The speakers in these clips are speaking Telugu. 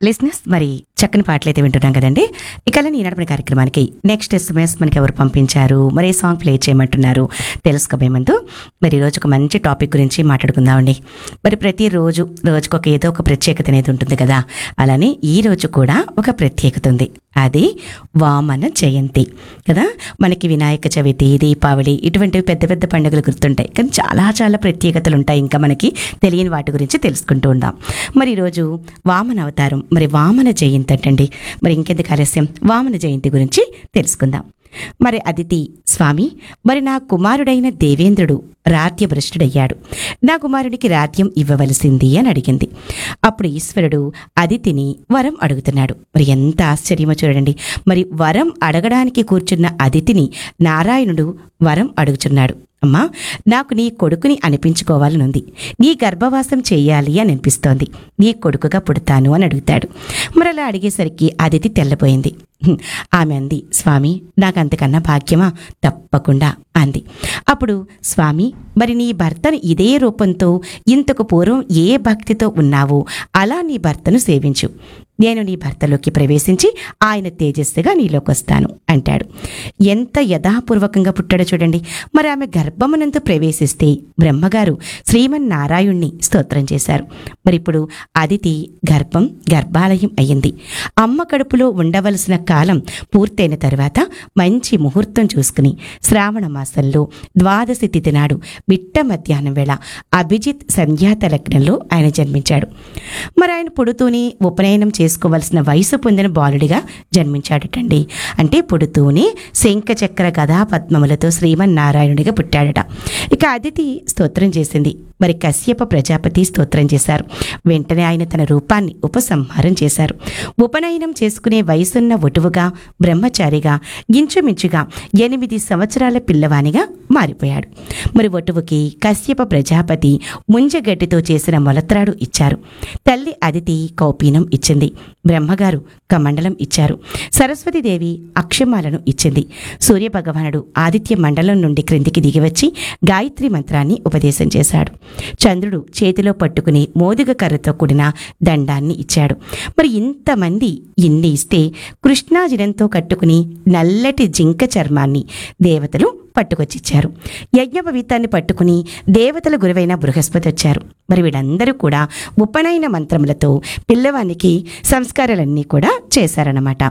లిస్నెస్ మరి చక్కని పాటలైతే వింటున్నాం కదండి ఇక ఈనాటి కార్యక్రమానికి నెక్స్ట్ ఎస్ఎంఎస్ మనకి ఎవరు పంపించారు మరి ఏ సాంగ్ ప్లే చేయమంటున్నారు తెలుసుకోబోయే ముందు మరి ఈరోజు ఒక మంచి టాపిక్ గురించి మాట్లాడుకుందామండి మరి ప్రతిరోజు రోజుకు ఒక ఏదో ఒక ప్రత్యేకత అనేది ఉంటుంది కదా అలానే ఈ రోజు కూడా ఒక ప్రత్యేకత ఉంది అది వామన జయంతి కదా మనకి వినాయక చవితి దీపావళి ఇటువంటివి పెద్ద పెద్ద పండుగలు గుర్తుంటాయి కానీ చాలా చాలా ప్రత్యేకతలు ఉంటాయి ఇంకా మనకి తెలియని వాటి గురించి తెలుసుకుంటూ ఉందాం మరి ఈరోజు వామన అవతారం మరి వామన జయంతి అంటండి మరి ఇంకెందుకు ఆలస్యం వామన జయంతి గురించి తెలుసుకుందాం మరి అదితి స్వామి మరి నా కుమారుడైన దేవేంద్రుడు రాజ్యభ్రష్టుడయ్యాడు నా కుమారుడికి రాజ్యం ఇవ్వవలసింది అని అడిగింది అప్పుడు ఈశ్వరుడు అదితిని వరం అడుగుతున్నాడు మరి ఎంత ఆశ్చర్యమో చూడండి మరి వరం అడగడానికి కూర్చున్న అదితిని నారాయణుడు వరం అడుగుచున్నాడు అమ్మా నాకు నీ కొడుకుని అనిపించుకోవాలనుంది నీ గర్భవాసం చేయాలి అని అనిపిస్తోంది నీ కొడుకుగా పుడతాను అని అడుగుతాడు మరి అలా అడిగేసరికి అదితి తెల్లపోయింది హ్మ్. ఆమె అంది స్వామి నాకు అంతకన్నా భాగ్యమా తప్పకుండా అంది అప్పుడు స్వామి మరి నీ భర్తను ఇదే రూపంతో ఇంతకు పూర్వం ఏ భక్తితో ఉన్నావో అలా నీ భర్తను సేవించు నేను నీ భర్తలోకి ప్రవేశించి ఆయన తేజస్సుగా నీలోకి వస్తాను అంటాడు ఎంత యథాపూర్వకంగా పుట్టాడో చూడండి మరి ఆమె గర్భమునందు ప్రవేశిస్తే బ్రహ్మగారు శ్రీమన్నారాయణ్ణి స్తోత్రం చేశారు మరి ఇప్పుడు అదితి గర్భం గర్భాలయం అయ్యింది అమ్మ కడుపులో ఉండవలసిన కాలం పూర్తయిన తర్వాత మంచి ముహూర్తం చూసుకుని శ్రావణ మాసంలో ద్వాదశి తిథి నాడు మిట్ట మధ్యాహ్నం వేళ అభిజిత్ సంధ్యాత లగ్నంలో ఆయన జన్మించాడు మరి ఆయన పుడుతూనే ఉపనయనం చేసుకోవలసిన వయసు పొందిన బాలుడిగా జన్మించాడటండి అంటే పుడుతూనే శంఖచక్ర గదా పద్మములతో శ్రీమన్నారాయణుడిగా పుట్టాడట ఇక అదితి స్తోత్రం చేసింది మరి కశ్యప ప్రజాపతి స్తోత్రం చేశారు వెంటనే ఆయన తన రూపాన్ని ఉపసంహారం చేశారు ఉపనయనం చేసుకునే వయసున్న ఒటువుగా బ్రహ్మచారిగా ఇంచుమించుగా ఎనిమిది సంవత్సరాల పిల్లవానిగా మారిపోయాడు మరి ఒటువుకి కశ్యప ప్రజాపతి ముంజగడ్డితో చేసిన మొలత్రాడు ఇచ్చారు తల్లి అదితి కౌపీనం ఇచ్చింది బ్రహ్మగారు కమండలం ఇచ్చారు సరస్వతీదేవి అక్షమాలను ఇచ్చింది సూర్యభగవానుడు ఆదిత్య మండలం నుండి క్రిందికి దిగివచ్చి గాయత్రి మంత్రాన్ని ఉపదేశం చేశాడు చంద్రుడు చేతిలో పట్టుకుని మోదుగ కర్రతో కూడిన దండాన్ని ఇచ్చాడు మరి ఇంతమంది ఇన్ని ఇస్తే కృష్ణాజినంతో కట్టుకుని నల్లటి జింక చర్మాన్ని దేవతలు పట్టుకొచ్చిచ్చారు యజ్ఞపవీతాన్ని పట్టుకుని దేవతల గురువైన బృహస్పతి వచ్చారు మరి వీళ్ళందరూ కూడా ఉపనయన మంత్రములతో పిల్లవానికి సంస్కారాలన్నీ కూడా చేశారన్నమాట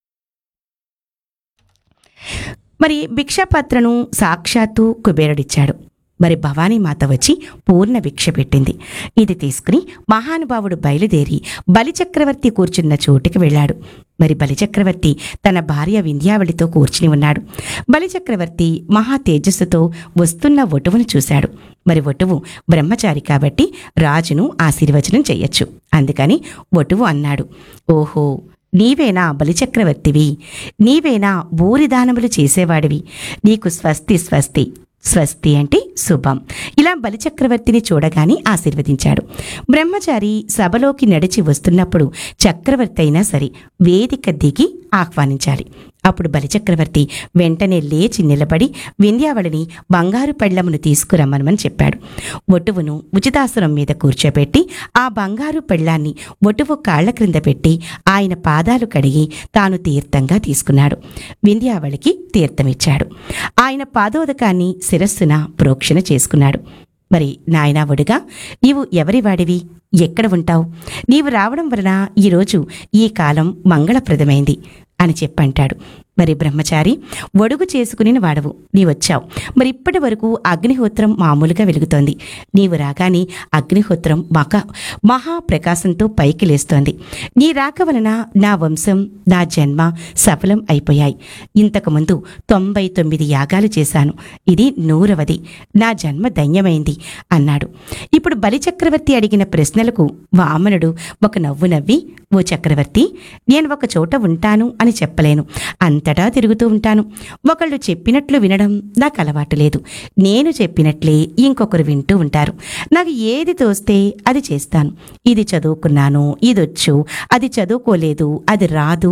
మరి భిక్షాపాత్రను సాక్షాత్తు కుబేరుడిచ్చాడు మరి భవానీ మాత వచ్చి పూర్ణ భిక్ష పెట్టింది ఇది తీసుకుని మహానుభావుడు బయలుదేరి బలిచక్రవర్తి కూర్చున్న చోటుకి వెళ్ళాడు మరి బలిచక్రవర్తి తన భార్య వింధ్యావళితో కూర్చుని ఉన్నాడు బలిచక్రవర్తి మహా తేజస్సుతో వస్తున్న ఒటువును చూశాడు మరి ఒటువు బ్రహ్మచారి కాబట్టి రాజును ఆశీర్వచనం చెయ్యొచ్చు అందుకని ఒటువు అన్నాడు ఓహో నీవేనా బలిచక్రవర్తివి నీవేనా భూరిదానములు చేసేవాడివి నీకు స్వస్తి స్వస్తి స్వస్తి అంటే శుభం ఇలా బలిచక్రవర్తిని చూడగానే ఆశీర్వదించాడు బ్రహ్మచారి సభలోకి నడిచి వస్తున్నప్పుడు చక్రవర్తి అయినా సరే వేదిక దిగి ఆహ్వానించాలి అప్పుడు బలిచక్రవర్తి వెంటనే లేచి నిలబడి వింధ్యావళిని బంగారు పెళ్లమును తీసుకురమ్మనమని చెప్పాడు ఒటువును ఉచితాసనం మీద కూర్చోబెట్టి ఆ బంగారు పెళ్ళాన్ని ఒటువు కాళ్ల క్రింద పెట్టి ఆయన పాదాలు కడిగి తాను తీర్థంగా తీసుకున్నాడు వింధ్యావళికి తీర్థమిచ్చాడు ఆయన పాదోదకాన్ని శిరస్సున ప్రోక్షణ చేసుకున్నాడు మరి నాయనా ఒడుగా నీవు ఎవరి వాడివి ఎక్కడ ఉంటావు నీవు రావడం వలన ఈరోజు ఈ కాలం మంగళప్రదమైంది అని చెప్పంటాడు మరి బ్రహ్మచారి ఒడుగు చేసుకుని వాడవు నీవొచ్చావు మరి ఇప్పటి వరకు అగ్నిహోత్రం మామూలుగా వెలుగుతోంది నీవు రాగానే అగ్నిహోత్రం మక మహాప్రకాశంతో పైకి లేస్తోంది నీ రాక వలన నా వంశం నా జన్మ సఫలం అయిపోయాయి ఇంతకుముందు తొంభై తొమ్మిది యాగాలు చేశాను ఇది నూరవది నా జన్మ ధన్యమైంది అన్నాడు ఇప్పుడు బలిచక్రవర్తి అడిగిన ప్రశ్నలకు వామనుడు ఒక నవ్వు నవ్వి ఓ చక్రవర్తి నేను ఒక చోట ఉంటాను అని చెప్పలేను అంతటా తిరుగుతూ ఉంటాను ఒకళ్ళు చెప్పినట్లు వినడం నాకు అలవాటు లేదు నేను చెప్పినట్లే ఇంకొకరు వింటూ ఉంటారు నాకు ఏది తోస్తే అది చేస్తాను ఇది చదువుకున్నాను ఇది వచ్చు అది చదువుకోలేదు అది రాదు